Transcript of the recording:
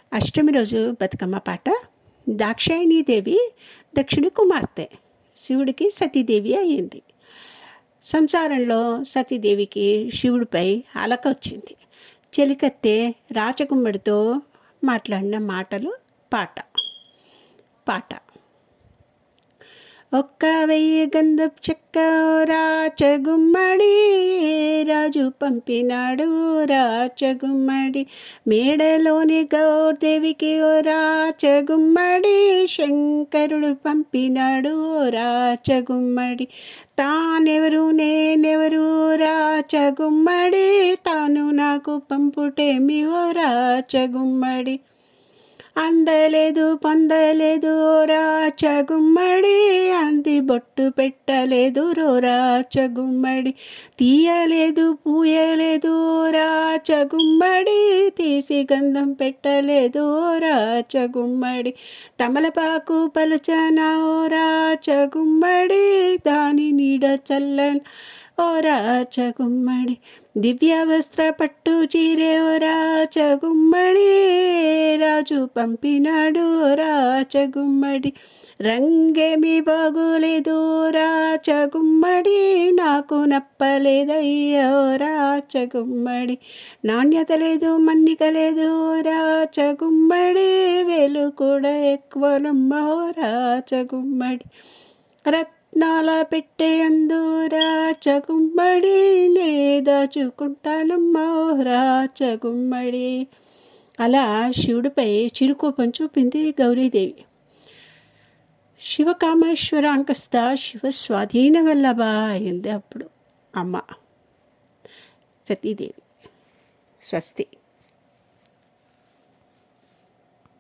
అష్టమి రోజు బతుకమ్మ పాట దాక్షాయణీదేవి దక్షిణ కుమార్తె శివుడికి సతీదేవి అయ్యింది సంసారంలో సతీదేవికి శివుడిపై అలక వచ్చింది చెలికత్తె రాచకుమ్మడితో మాట్లాడిన మాటలు పాట పాట ఒక్క వెయ్యి గంధపు చెక్క రాచగుమ్మడి రాజు పంపినాడు రాచగుమ్మడి మేడలోని గౌదేవికి ఓ రాచగుమ్మడి శంకరుడు పంపినాడు ఓ రాచగుమ్మడి తానెవరు నేనెవరు రాచగుమ్మడి తాను నాకు పంపుటేమి ఓ రాచగుమ్మడి అందలేదు పొందలేదు రాచగుమ్మడి అంది బొట్టు పెట్టలేదు రో రాచగుమ్మడి తీయలేదు పూయలేదు రాచగుమ్మడి తీసి గంధం పెట్టలేదు రాచగుమ్మడి తమలపాకు పలుచన ఓ రాచగుమ్మడి దాని నీడ చల్లని ఓ రాచగుమ్మడి దివ్య వస్త్ర పట్టు చీరే ఓ రాచగుమ్మడి రాజు పంపినాడు రాచగుమ్మడి రంగేమి బాగోలేదు రాచగుమ్మడి నాకు నప్పలేదయ్యో రాచగుమ్మడి నాణ్యత లేదు మన్నిక లేదు రాచగుమ్మడి వేలు కూడా ఎక్కువనమ్మో రాచగుమ్మడి రత్నాల పెట్టే అందు రాచగుమ్మడి నే దాచుకుంటానమ్మో రాచగుమ్మడి అలా శివుడిపై చిరుకోపం చూపింది గౌరీదేవి శివకామేశ్వర అంకస్త శివ స్వాధీన వల్లభ అయింది అప్పుడు అమ్మ సతీదేవి స్వస్తి